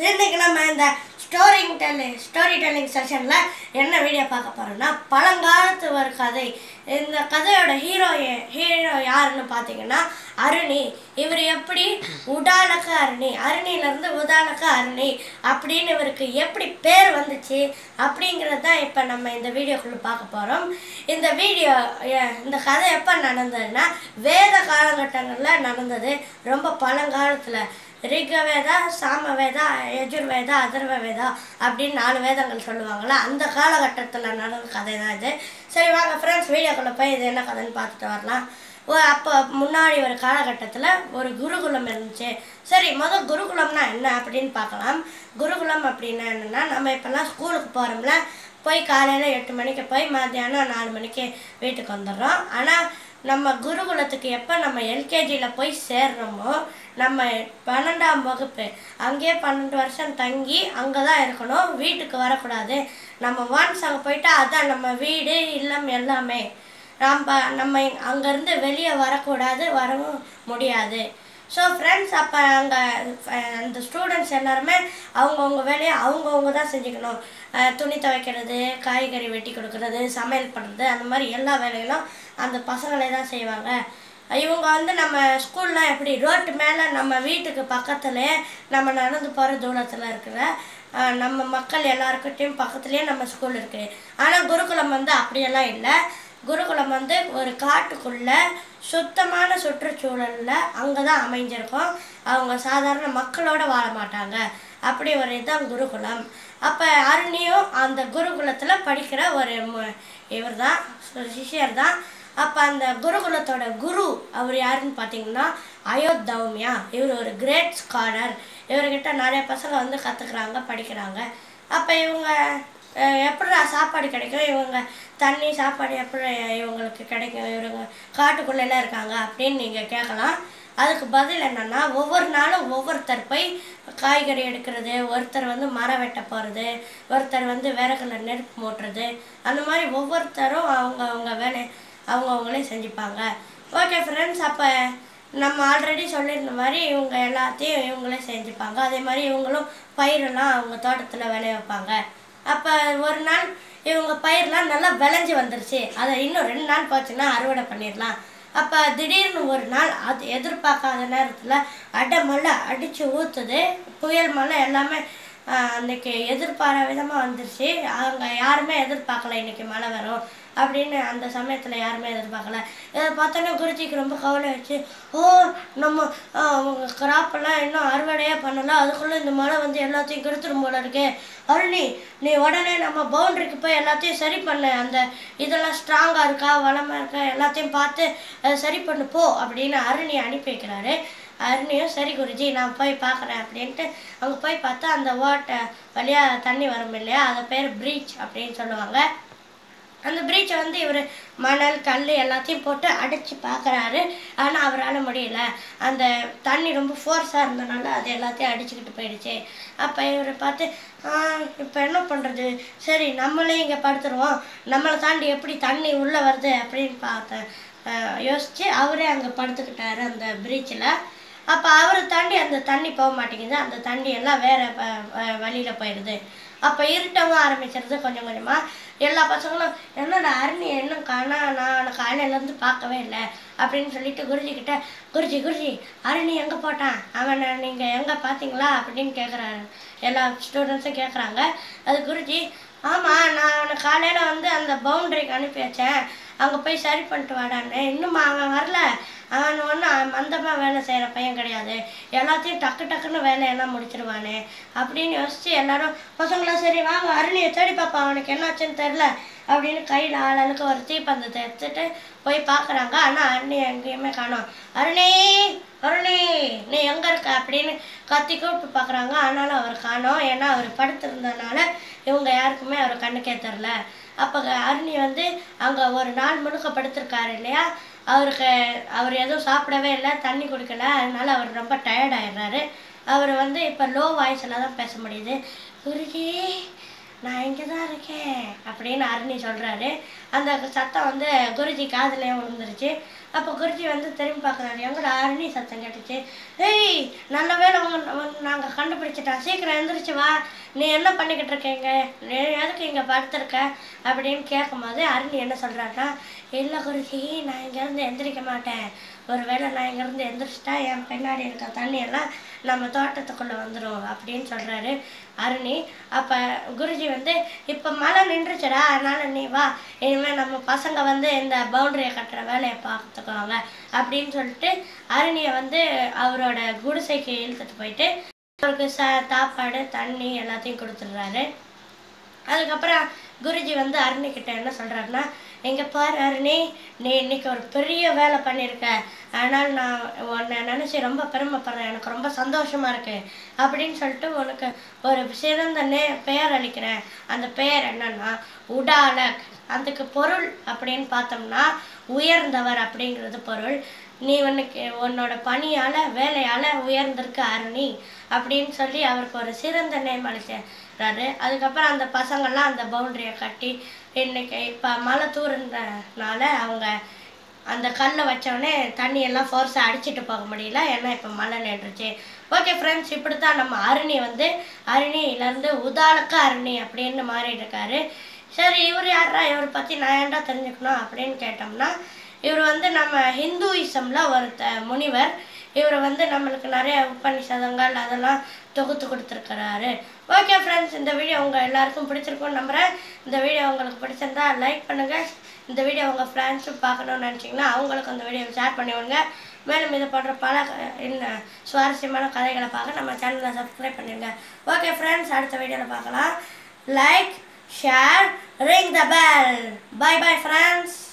இன்னைக்கு நம்ம இந்த ஸ்டோரிங் டெல்லிங் ஸ்டோரி டெல்லிங் செஷனில் என்ன வீடியோ பார்க்க போகிறோம்னா பழங்காலத்து ஒரு கதை இந்த கதையோட ஹீரோ ஹீரோ யாருன்னு பார்த்தீங்கன்னா அருணி இவர் எப்படி உடாலக்க அருணி அருணிலேருந்து உதாலக்க அருணி அப்படின்னு இவருக்கு எப்படி பேர் வந்துச்சு அப்படிங்கிறது தான் இப்போ நம்ம இந்த வீடியோக்குள்ளே பார்க்க போகிறோம் இந்த வீடியோ எ- இந்த கதை எப்போ நடந்ததுன்னா வேத காலகட்டங்களில் நடந்தது ரொம்ப பழங்காலத்தில் ரிகவேதா சாமவேதா யஜுர்வேதா அதர்வ வேதா அப்படின்னு நாலு வேதங்கள் சொல்லுவாங்கள்ல அந்த காலகட்டத்தில் நடந்த கதை தான் இது சரி வாங்க ஃப்ரெண்ட்ஸ் வீடியோக்குள்ளே போய் இது என்ன கதைன்னு பார்த்துட்டு வரலாம் ஓ அப்போ முன்னாடி ஒரு காலகட்டத்தில் ஒரு குருகுலம் இருந்துச்சு சரி முதல் குருகுலம்னா என்ன அப்படின்னு பார்க்கலாம் குருகுலம் அப்படின்னா என்னென்னா நம்ம இப்போல்லாம் ஸ்கூலுக்கு போகிறோம்ல போய் காலையில் எட்டு மணிக்கு போய் மத்தியானம் நாலு மணிக்கு வீட்டுக்கு வந்துடுறோம் ஆனால் நம்ம குருகுலத்துக்கு எப்போ நம்ம எல்கேஜியில் போய் சேர்றோமோ நம்ம பன்னெண்டாம் வகுப்பு அங்கேயே பன்னெண்டு வருஷம் தங்கி அங்கே தான் இருக்கணும் வீட்டுக்கு வரக்கூடாது நம்ம ஒன்ஸ் அங்கே போயிட்டா அதான் நம்ம வீடு இல்லம் எல்லாமே நம்ம நம்ம அங்கேருந்து வெளியே வரக்கூடாது வரவும் முடியாது ஸோ ஃப்ரெண்ட்ஸ் அப்போ அங்கே அந்த ஸ்டூடெண்ட்ஸ் எல்லாருமே அவங்கவுங்க வேலையை அவங்கவுங்க தான் செஞ்சுக்கணும் அஹ் துணி துவைக்கிறது காய்கறி வெட்டி கொடுக்கறது சமையல் பண்ணுறது அந்த மாதிரி எல்லா வேலைகளும் அந்த பசங்களே தான் செய்வாங்க இவங்க வந்து நம்ம ஸ்கூல்லாம் எப்படி ரோட்டு மேலே நம்ம வீட்டுக்கு பக்கத்துலேயே நம்ம நடந்து போகிற தூரத்தில் இருக்கிற அஹ் நம்ம மக்கள் எல்லாருக்கிட்டையும் பக்கத்துலேயே நம்ம ஸ்கூல் இருக்குது ஆனால் குருகுலம் வந்து அப்படியெல்லாம் இல்லை குருகுலம் வந்து ஒரு காட்டுக்குள்ள சுத்தமான சுற்றுச்சூழலில் அங்கே தான் அமைஞ்சிருக்கும் அவங்க சாதாரண மக்களோட வாழ மாட்டாங்க அப்படி ஒரு இதுதான் குருகுலம் அப்போ அருணியும் அந்த குருகுலத்தில் படிக்கிற ஒரு இவர் தான் சிஷ்யர் தான் அப்போ அந்த குருகுலத்தோட குரு அவர் யாருன்னு பார்த்தீங்கன்னா அயோத்தௌமியா இவர் ஒரு கிரேட் ஸ்காலர் இவர்கிட்ட நிறைய பசங்க வந்து கற்றுக்குறாங்க படிக்கிறாங்க அப்போ இவங்க அஹ், எப்படிடா சாப்பாடு கிடைக்கும் இவங்க தண்ணி சாப்பாடு எப்படி இவங்களுக்கு கிடைக்கும் இவங்க காட்டுக்குள்ளெல்லாம் இருக்காங்க அப்படின்னு நீங்கள் கேட்கலாம் அதுக்கு பதில் என்னன்னா ஒவ்வொரு நாளும் ஒவ்வொருத்தர் போய் காய்கறி எடுக்கிறது ஒருத்தர் வந்து மரம் வெட்ட போகிறது ஒருத்தர் வந்து விறகுல நெருப்பு மூட்டுறது அந்த மாதிரி ஒவ்வொருத்தரும் அவங்க அவங்க வேலை அவங்கவுங்களே செஞ்சுப்பாங்க ஓகே ஃப்ரெண்ட்ஸ் அப்போ நம்ம ஆல்ரெடி சொல்லியிருந்த மாதிரி இவங்க எல்லாத்தையும் இவங்களே செஞ்சுப்பாங்க அதே மாதிரி இவங்களும் பயிரெல்லாம் அவங்க தோட்டத்தில் விளைய வைப்பாங்க அப்போ ஒரு நாள் இவங்க பயிரெலாம் நல்லா விளைஞ்சு வந்துருச்சு அதை இன்னும் ரெண்டு நாள் போச்சுன்னா அறுவடை பண்ணிடலாம் அப்போ திடீர்னு ஒரு நாள் அது எதிர்பார்க்காத நேரத்தில் அடை மழை அடித்து ஊற்றுது புயல் மழை எல்லாமே ஆஹ், அன்னைக்கு எதிர்பாராத விதமாக வந்துருச்சு அவங்க யாருமே எதிர்பார்க்கல இன்னைக்கு மழை வரும் அப்படின்னு அந்த சமயத்தில் யாருமே எதிர்பார்க்கல இதை பார்த்தோன்னே குருஜிக்கு ரொம்ப கவலை வச்சு ஓ நம்ம ஆஹ், அவங்க கிராப்பெல்லாம் இன்னும் அறுவடையே பண்ணல அதுக்குள்ளே இந்த மழை வந்து எல்லாத்தையும் கெடுத்துடும் போல இருக்கே அருணி நீ உடனே நம்ம பவுண்டரிக்கு போய் எல்லாத்தையும் சரி பண்ணு அந்த இதெல்லாம் ஸ்ட்ராங்காக இருக்கா வளமாக இருக்கா எல்லாத்தையும் பார்த்து அதை சரி பண்ணு போ அப்படின்னு அருணி அனுப்பி வைக்கிறாரு அருணியும் சரி குருஜி நான் போய் பார்க்குறேன் அப்படின்ட்டு அங்கே போய் பார்த்தா அந்த ஓட்டை வழியாக தண்ணி வரும் இல்லையா அதை பேர் ப்ரீச் அப்படின்னு சொல்லுவாங்க அந்த பிரீச்சை வந்து இவர் மணல் கல் எல்லாத்தையும் போட்டு அடைச்சி பார்க்குறாரு ஆனால் அவரால் முடியல அந்த தண்ணி ரொம்ப ஃபோர்ஸாக இருந்தனால அது எல்லாத்தையும் அடிச்சுக்கிட்டு போயிடுச்சு அப்போ இவர் பார்த்து இப்போ என்ன பண்ணுறது சரி நம்மளே இங்கே படுத்துருவோம் நம்மளை தாண்டி எப்படி தண்ணி உள்ளே வருது அப்படின்னு பார்த்தேன் ஆஹ் யோசிச்சு அவரே அங்கே படுத்துக்கிட்டாரு அந்த பிரீச்சில் அப்போ அவரை தாண்டி அந்த தண்ணி போக மாட்டேங்குது அந்த தண்ணி எல்லாம் வேற வ- வ- வழியில போயிடுது அப்போ இருட்டவும் ஆரம்பிச்சிருது கொஞ்சம் கொஞ்சமாக எல்லா பசங்களும் என்னடா அருணி இன்னும் காணா நான் காலையிலேருந்து பார்க்கவே இல்லை அப்படின்னு சொல்லிட்டு குருஜி கிட்ட குருஜி குருஜி அருணி எங்கே போட்டான் அவனை நீங்கள் எங்கே பார்த்தீங்களா அப்படின்னு கேட்குறாரு எல்லா ஸ்டூடெண்ட்ஸும் கேட்குறாங்க அது குருஜி ஆமாம் நான் அவனை காலையில் வந்து அந்த பவுண்டரிக்கு அனுப்பி வச்சேன் அங்கே போய் சரி பண்ணிட்டு வாடான்னு இன்னும் அவன் வரல அவன் ஒன்றும் மந்தமாக வேலை செய்கிற பையன் கிடையாது எல்லாத்தையும் டக்கு டக்குன்னு வேலையெல்லாம் முடிச்சிருவானே அப்படின்னு யோசிச்சு எல்லாரும் பசங்களாம் சரி வாங்க அருணியை தேடி பாப்பா அவனுக்கு என்னாச்சுன்னு தெரில அப்படின்னு கையில் ஆளாளுக்கு ஒரு தீப்பந்தத்தை எடுத்துட்டு போய் பார்க்குறாங்க ஆனால் அருணி எங்கேயுமே காணோம் அருணி அருணி நீ எங்கே இருக்க அப்படின்னு கத்தி கூப்பிட்டு பார்க்குறாங்க ஆனாலும் அவர் காணோம் ஏன்னா அவர் படுத்திருந்தனால இவங்க யாருக்குமே அவர் கண்ணுக்கே தெரில அப்போ அருணி வந்து அங்கே ஒரு நாள் முழுக்க படுத்திருக்காரு இல்லையா அவருக்கு அவர் எதுவும் சாப்பிடவே இல்லை தண்ணி குடிக்கல அதனால அவர் ரொம்ப டயர்ட் ஆயிடுறாரு அவர் வந்து இப்போ லோ வாய்ஸில் தான் பேச முடியுது குருஜி நான் இங்கே தான் இருக்கேன் அப்படின்னு அருணி சொல்கிறாரு அந்த சத்தம் வந்து குருஜி காதுலயே விழுந்துருச்சு அப்போ குருஜி வந்து திரும்பி பார்க்குறாரு எங்கடா அருணி சத்தம் கேட்டுச்சு ஏய் நல்ல வேளை உங்க நாங்கள் கண்டுபிடிச்சிட்டோம் சீக்கிரம் எந்திரிச்சு வா நீ என்ன பண்ணிக்கிட்டு இருக்கீங்க நீ எதுக்கு இங்கே படுத்திருக்க அப்படின்னு கேட்கும்போது அருணி என்ன சொல்கிறாருன்னா இல்லை குருஜி நான் இங்கேருந்து எந்திரிக்க மாட்டேன் ஒருவேளை நான் இங்கேருந்து எந்திரிச்சிட்டா என் பின்னாடி இருக்க தண்ணியெல்லாம் நம்ம தோட்டத்துக்குள்ளே வந்துடும் அப்படின்னு சொல்கிறாரு அருணி அப்போ குருஜி வந்து இப்போ மழை நின்றுச்சுடா அதனால் நீ வா இனிமேல் நம்ம பசங்க வந்து இந்த பவுண்டரியை கட்டுற வேலையை பார்த்துக்குவாங்க அப்படின்னு சொல்லிட்டு அருணியை வந்து அவரோட குடிசைக்கு இழுத்துட்டு போயிட்டு அவருக்கு ச சாப்பாடு தண்ணி எல்லாத்தையும் கொடுத்துட்றாரு அதுக்கப்புறம் குருஜி வந்து அருணி கிட்ட என்ன சொல்றாருன்னா இங்க பாரு அருணி நீ இன்னைக்கு ஒரு பெரிய வேலை பண்ணியிருக்க அதனால் நான் உன்னை நினச்சி ரொம்ப பெருமைப்படுறேன் எனக்கு ரொம்ப சந்தோஷமா இருக்கு அப்படின்னு சொல்லிட்டு உனக்கு ஒரு சிறந்த நே பெயர் அளிக்கிறேன் அந்த பெயர் என்னன்னா உடாலக் அதுக்கு பொருள் அப்படின்னு பார்த்தோம்னா உயர்ந்தவர் அப்படிங்கிறது பொருள் நீ உனக்கு உன்னோட பணியால வேலையால உயர்ந்திருக்க அருணி அப்படின்னு சொல்லி அவருக்கு ஒரு சிறந்த நேம் அளிச்சாரு அதுக்கப்புறம் அந்த பசங்கள்லாம் அந்த பவுண்டரியை கட்டி இன்னைக்கு இப்போ மழை தூருன்றனால அவங்க அந்த கல்லை வச்சோடனே தண்ணியெல்லாம் ஃபோர்ஸாக அடிச்சிட்டு போக முடியல ஏன்னா இப்போ மழை நின்றுச்சு ஓகே ஃப்ரெண்ட்ஸ் இப்படி தான் நம்ம அருணி வந்து அருணியிலேருந்து உதாலக்க அருணி அப்படின்னு மாறிட்டு இருக்காரு சரி இவர் யாரா இவர் பற்றி நான் ஏன்டா தெரிஞ்சுக்கணும் அப்படின்னு கேட்டோம்னா இவர் வந்து நம்ம ஹிந்துயிசம்ல ஒரு த முனிவர் இவர் வந்து நம்மளுக்கு நிறைய உபநிஷதங்கள் அதெல்லாம் தொகுத்து கொடுத்துருக்கிறாரு ஓகே ஃப்ரெண்ட்ஸ் இந்த வீடியோ உங்கள் எல்லாருக்கும் பிடிச்சிருக்கும்னு நம்புகிறேன் இந்த வீடியோ உங்களுக்கு பிடிச்சிருந்தா லைக் பண்ணுங்கள் இந்த வீடியோ உங்கள் ஃப்ரெண்ட்ஸும் பார்க்கணும்னு நினச்சிங்கன்னா அவங்களுக்கு அந்த வீடியோவை ஷேர் பண்ணி விடுங்க மேலும் இது போன்ற பல க- இன்னும் சுவாரஸ்யமான கதைகளை பார்க்க நம்ம சேனலை சப்ஸ்கிரைப் பண்ணிடுங்க ஓகே ஃப்ரெண்ட்ஸ் அடுத்த வீடியோவில் பார்க்கலாம் like share ring the bell bye bye friends